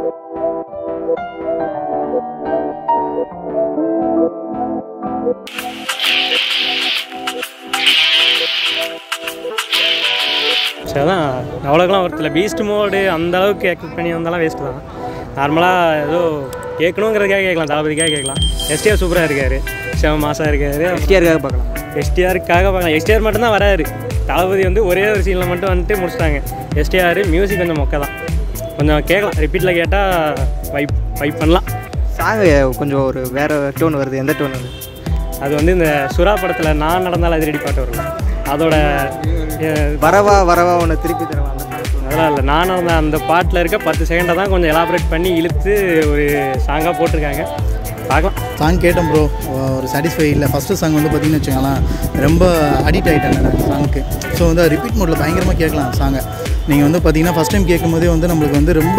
சரி அதான் அவ்வளோக்கெல்லாம் ஒருத்தல Beast mode அந்த அளவுக்கு எக்ஸ்பெக்ட் பண்ணி வந்தாலும் வேஸ்ட்டு தான் நார்மலாக ஏதோ கேட்கணுங்கிறதுக்காக கேட்கலாம் தளபதிக்காக கேட்கலாம் எஸ்டிஆர் சூப்பராக இருக்காரு செவ மாதம் இருக்காரு எஸ்டிஆருக்காக பார்க்கலாம் எஸ்டிஆருக்காக பார்க்கலாம் எஸ்டிஆர் மட்டும்தான் வராரு தளபதி வந்து ஒரே ஒரு சீனில் மட்டும் வந்துட்டு முடிச்சிட்டாங்க எஸ்டிஆர் மியூசிக் கொஞ்சம் மொக்க தான் கொஞ்சம் கேட்கலாம் ரிப்பீட்டில் கேட்டால் வைப் வைப் பண்ணலாம் சாங் கொஞ்சம் ஒரு வேற டோன் வருது எந்த டோன் வருது அது வந்து இந்த சுறா படத்தில் நான் நடந்தால் அதிரடி பாட்டு வரும்ல அதோட அஹ், வரவா வரவா உன்னை திருப்பி தரவா அந்த song. அதெல்லாம் இல்லை நான் நடந்த அந்த பாட்டில் இருக்க பத்து செகண்டை தான் கொஞ்சம் எலாபரேட் பண்ணி இழுத்து ஒரு சாங்காக போட்டிருக்காங்க பார்க்கலாம் சாங் கேட்டேன் ப்ரோ ஒரு சாட்டிஸ்ஃபை இல்லை ஃபஸ்ட்டு சாங் வந்து பார்த்தீங்கன்னு வச்சுக்கோங்களேன் ரொம்ப அடிக்ட் ஆகிட்டேன் நான் சாங்க்கு ஸோ வந்து ரிப்பீட் மோடில் பயங்கரமாக கேட்கலாம் சாங்கை நீங்கள் வந்து பார்த்தீங்கன்னா ஃபஸ்ட் டைம் கேட்கும்போதே வந்து நம்மளுக்கு வந்து ரொம்ப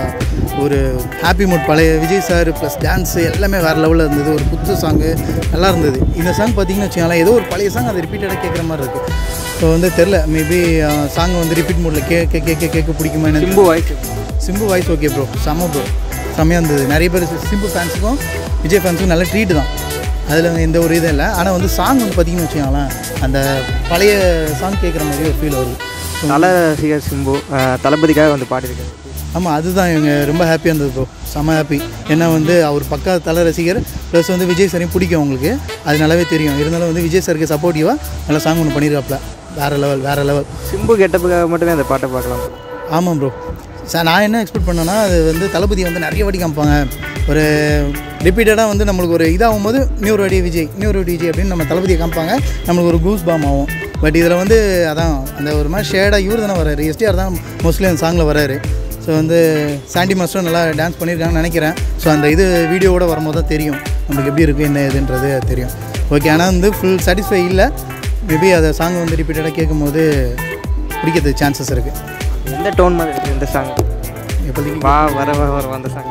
ஒரு ஹாப்பி மூட் பழைய விஜய் சார் ப்ளஸ் டான்ஸு எல்லாமே வேறு லெவலில் இருந்தது ஒரு புது சாங்கு நல்லா இருந்தது இந்த சாங் பார்த்தீங்கன்னு வச்சுக்கோங்களேன் ஏதோ ஒரு பழைய சாங் அது ரிப்பீட்டடாக கேட்குற மாதிரி இருக்குது ஸோ வந்து தெரில மேபி சாங் வந்து ரிப்பீட் மோடில் கேட்க கேட்க கேட்க பிடிக்குமா எனக்கு Simbu voice Simbu voice okay bro செம்ம ப்ரோ செம்மையாக இருந்தது நிறைய பேர் சிம்பு ஃபேன்ஸுக்கும் விஜய் ஃபேன்ஸுக்கும் நல்ல ட்ரீட் தான் அதில் எந்த ஒரு இதுவும் இல்லை ஆனால் வந்து சாங் வந்து பார்த்தீங்கன்னு வச்சுக்கோங்களேன் அந்த பழைய சாங் கேட்குற மாதிரி ஒரு ஃபீல் வருது தல ரசிகர் சிம்பு அஹ், தளபதிக்காக வந்து பாடியிருக்காரு ஆமாம் அதுதான் இவங்க ரொம்ப ஹாப்பியாக இருந்தது ப்ரோ செம்ம ஹாப்பி ஏன்னா வந்து அவர் பக்கா தலை ரசிகர் ப்ளஸ் வந்து விஜய் சாரையும் பிடிக்கும் அவங்களுக்கு அது நல்லாவே தெரியும் இருந்தாலும் வந்து விஜய் சாருக்கு சப்போர்ட்டிவாக நல்ல சாங் ஒன்று பண்ணியிருக்காப்ல வேறு லெவல் வேறு லெவல் சிம்பு கெட்டப்புக்காக மட்டுமே அந்த பாட்டை பார்க்கலாம் ஆமாம் ப்ரோ சார் நான் என்ன எக்ஸ்பெக்ட் பண்ணேன்னா அது வந்து தளபதி வந்து நிறைய வாட்டி காமிப்பாங்க ஒரு ரிப்பீட்டடாக வந்து நம்மளுக்கு ஒரு இதாகும் போது இன்னொரு வாடி விஜய் இன்னொரு வாடி விஜய் அப்படின்னு நம்ம தளபதியை காமிப்பாங்க நம்மளுக்கு ஒரு கூஸ் பாம் ஆகும் பட் இதில் வந்து அதான் அந்த ஒரு மாதிரி ஷேடாக இவர் தானே வராரு எஸ்டிஆர் தான் மோஸ்ட்லி அந்த சாங்கில் வராரு ஸோ வந்து சாண்டி மாஸ்டரும் நல்லா டான்ஸ் பண்ணியிருக்காங்கன்னு நினைக்கிறேன் ஸோ அந்த இது வீடியோவோட வரும்போது தான் தெரியும் நம்மளுக்கு எப்படி இருக்குது என்ன ஏதுன்றது தெரியும் ஓகே ஆனால் வந்து ஃபுல் சாட்டிஸ்ஃபை இல்லை மேபி அதை சாங் வந்து ரிப்பீட்டடாக கேட்கும்போது பிடிக்கிறதுக்கு சான்சஸ் இருக்குது எந்த டோன் மாதிரி இருக்குது இந்த சாங் இப்போதைக்கு வா வர வர வர அந்த சாங்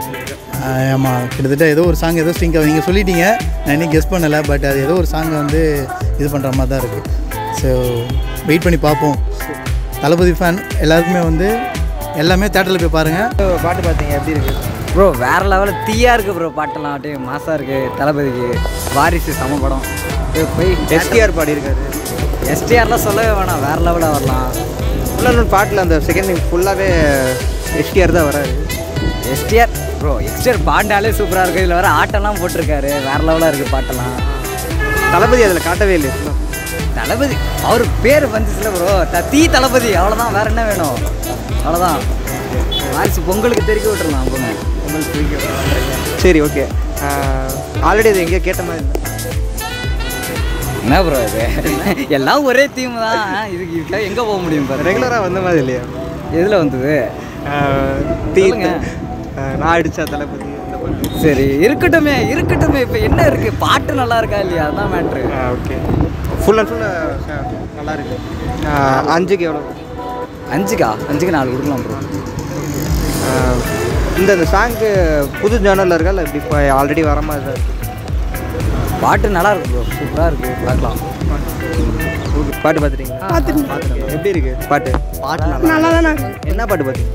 ஆமாம் கிட்டத்தட்ட ஏதோ ஒரு சாங் ஏதோ ஸ்டிங்க் நீங்கள் சொல்லிட்டீங்க நான் இன்னும் கெஸ் பண்ணலை பட் அது ஏதோ ஒரு சாங் வந்து இது பண்ணுற மாதிரி தான் இருக்குது ஸோ வெயிட் பண்ணி பார்ப்போம் தளபதி ஃபேன் எல்லாருக்குமே வந்து எல்லாமே தேட்டரில் போய் பாருங்கள் பாட்டு பார்த்தீங்க எப்படி இருக்குது ப்ரோ வேற லெவலில் தீயா இருக்கு ப்ரோ பாட்டெல்லாம் அப்படியே மாசா இருக்கு தளபதிக்கு வாரிசு சம படம் இது போய் எஸ்டிஆர் பாடியிருக்காரு எஸ்டிஆர்லாம் சொல்லவே வேணாம் வேற லெவலாக வரலாம் ஃபுல்லாக பாட்டில் அந்த செகண்ட் ஃபுல்லாகவே எஸ்டிஆர் தான் வராரு எஸ்டிஆர் ப்ரோ எஸ்டிஆர் பாண்டாலே சூப்பராக இருக்கு இதில் வேற ஆட்டம்லாம் போட்டிருக்காரு வேற லெவலாக இருக்கு பாட்டெல்லாம் தளபதி அதில் காட்டவே இல்லை தளபதி அவர் பேர் வந்துச்சுல ப்ரோ த தீ தளபதி அவ்வளோதான் வேற என்ன வேணும் அவ்வளோதான் வாரிசு பொங்கலுக்கு தெருக்கி விட்டுறலாம் பொங்கல் பொங்கலுக்கு தெருக்கி விட்டுறலாம் சரி ஓகே ஆல்ரெடி அது எங்கேயோ கேட்ட மாதிரி இல்லை என்ன ப்ரோ இது எல்லாம் ஒரே தீம் தான் இதுக்கு இதுக்காக எங்கே போக முடியும் பாரு ரெகுலராக வந்த மாதிரி இல்லையா எதில் வந்தது தீ சொல்லுங்க. ஆஹ் நான் அடித்தா தளபதி இந்த பாட்டு சரி இருக்கட்டுமே இருக்கட்டுமே இப்போ என்ன இருக்கு பாட்டு நல்லா இருக்கா இல்லையா அதான் மேட்ரு ஓகே ஃபுல் அண்ட் ஃபுல்லாக நல்லா இருக்கு ஆஹ் அஞ்சுக்கு எவ்வளோ அஞ்சுக்கா அஞ்சுக்கு நாலு கொடுக்கலாம் ப்ரோ ஆஹ் இந்த இந்த சாங்க்கு புது ஜேர்னலில் இருக்கா இல்லை இப்படி இப்போ ஆல்ரெடி வர மாதிரி தான் இருக்கு பாட்டு நல்லா இருக்கு ப்ரோ சூப்பராக இருக்கு பார்க்கலாம் ஓகே பாட்டு பார்த்துட்டீங்களா பார்த்துட்டேன் எப்படி இருக்கு பாட்டு பாட்டு நல்லா தானே என்ன பாட்டு பார்த்தீங்க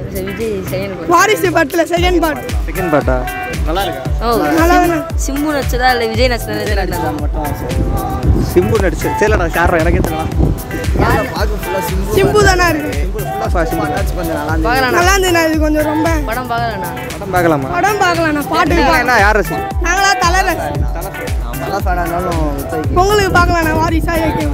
வாரிசு பாட்டில் செகண்ட் பார்ட் செகண்ட் பாட்டா நல்லா இருக்கா ஓ நல்லா தானே சிம்பு நடிச்சதா இல்லை விஜய் நடிச்சதா சிம்பு நடிச்சு சரிலடா ஷாரா எனக்கே தெரியலாம் சிம்பு தானே இருக்கு சிம்பு ஃபுல்லாக சிம்பு கொஞ்சம் நல்லா பார்க்கலாம் நல்லா இருந்ததுண்ணா இது கொஞ்சம் ரொம்ப படம் பார்க்கலண்ணா படம் பார்க்கலாமா படம் பார்க்கலாண்ணா பாட்டு என்ன என்ன யார் ரசிகர் நாங்களா தலை நல்லா ஃபேனாக பொங்கலுக்கு பார்க்கலாண்ணா வாரிசா ஏகே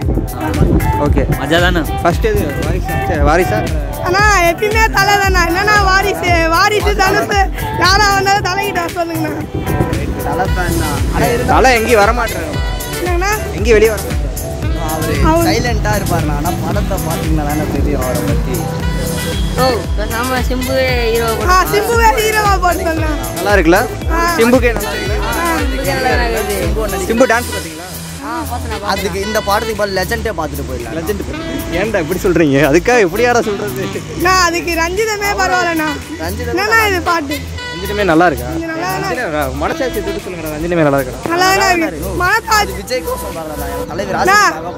ஓகே மஜா தானே ஃபர்ஸ்ட் எது வாரிசா சரி வாரிசா அண்ணா எப்பயுமே தலை தானே என்னண்ணா வாரிசு வாரிசு தனுசு யாரா வந்தாலும் தலைகிட்ட சொல்லுங்கண்ணா தலை எங்கேயும் வர மாட்டேறாரு என்னங்கண்ணா எங்கேயும் வெளியே வர மாட்டேறாரு அவர் சைலண்டாக இருப்பாருண்ணா ஆனால் படத்தை பார்த்தீங்கன்னா தானே தெரியும் அவரை பற்றி ஓ பேசாம சிம்புவே ஹீரோ ஆ சிம்புவே ஹீரோவா போட்டுருந்தா நல்லா இருக்குல்ல சிம்புக்கே நல்லா இருக்குல்ல சிம்பு டான்ஸ் பார்த்தீங்களா அதுக்கு இந்த பாடத்துக்கு இப்போ லெஜண்டே பார்த்துட்டு போயிடலாம் லெஜெண்ட் ஏன்டா இப்படி சொல்றீங்க அதுக்காக எப்படி யாரா சொல்றது அண்ணா அதுக்கு ரஞ்சிதமே பரவாயில்லண்ணா என்னண்ணா இது பாட்டு ரஞ்சினமே நல்லா இருக்கா கொஞ்சம் நல்லா தானே ரஞ்சினே, மனசாட்சி தொட்டு சொல்லுங்கடா ரஞ்சினமே நல்லா இருக்கா நல்லா தானே இருக்கு மனசாட்சி விஜய் கோசம் வரல தலைவர் அண்ணா,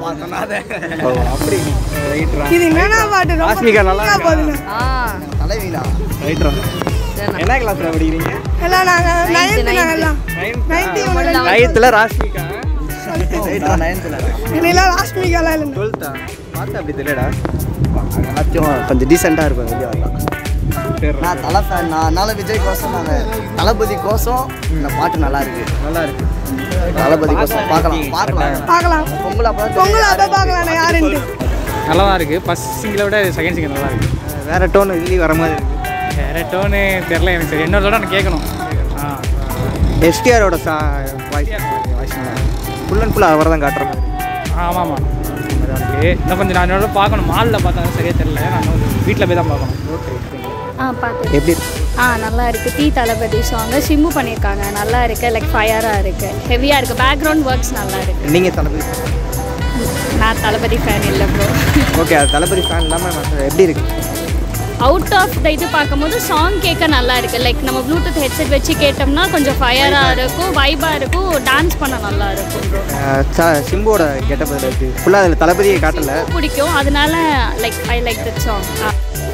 ஓ, அப்படி ரைட்ரா இது என்னண்ணா பாட்டு ரொம்ப ராஷ்மிகா நல்லா நல்லா இருக்கா? போகுதுண்ணா ஆ தலைவீலா ரைட்ரா சரிண்ணா என்ன கிளாஸில் படிக்கிறீங்க எல்லாம் நாங்கள் நைன்த்து ninth. நாங்கள் எல்லாம் நைன்த்து நைன்த்தில் ராஷ்மிகா நைன்த்தில் என்னெல்லாம் ராஷ்மிகாலாம் இல்லை டுவெல்த்தா பார்த்து அப்படி தெரியலடா எல்லாத்தையும் கொஞ்சம் டீசெண்டாக இருக்கும் வெளியே வரலாம் சரி நான் தலை ஃபேன் நான் அதனால விஜய் கோசம் நான் தளபதி கோசம் இந்த பாட்டு நல்லா இருக்கு நல்லா இருக்கு தளபதி கோசம் பார்க்கலாம் பார்க்கலாம் பார்க்கலாம் பொங்கல் அப்போ பொங்கல் அப்போ பார்க்கலாம் நான் யாருன்ட்டு நல்லா தான் இருக்குது ஃபஸ்ட் சிங்கிளை விட செகண்ட் சிங்கிள் நல்லா இருக்குது வேற டோன் இல்லி வர மாதிரி இருக்கு வேறு டோனு தெரில எனக்கு சரி இன்னொரு தடவை நான் கேட்கணும் ஆ எஸ்டிஆரோட சா வாய்ஸ் வாய்ஸ் ஃபுல் அண்ட் ஃபுல்லாக அவர் தான் காட்டுற மாதிரி ஆமாம் ஆமாம் இருக்குது இன்னும் கொஞ்சம் நான் இன்னொரு பார்க்கணும் மாலில் பார்த்தா சரியாக தெரில நான் வீட்டில் போய் தான் பார்க்கணும் ஆ பார்த்து எப்படி இருக்கு ஆ நல்லா இருக்கு தீ தளபதி சாங் சிம்மு பண்ணியிருக்காங்க நல்லா இருக்கு லைக் ஃபயராக இருக்கு ஹெவியாக இருக்கு பேக்ரவுண்ட் ஒர்க்ஸ் நல்லா இருக்கு நீங்கள் தளபதி நான் தளபதி ஃபேன் இல்லை ப்ரோ ஓகே அது தளபதி ஃபேன் இல்லாமல் மற்ற எப்படி இருக்கு அவுட் ஆஃப் த இது பார்க்கும்போது சாங் கேட்க நல்லா இருக்கு லைக் நம்ம ப்ளூடூத் ஹெட்செட் வச்சு கேட்டோம்னா கொஞ்சம் ஃபயராக இருக்கும் வைபாக இருக்கும் டான்ஸ் பண்ண நல்லா இருக்கும் ப்ரோ அஹ் ச- சிம்புவோட கெட்டப் இருக்கு ஃபுல்லாக அதில் தளபதியை காட்டல பிடிக்கும் அதனால like I like that song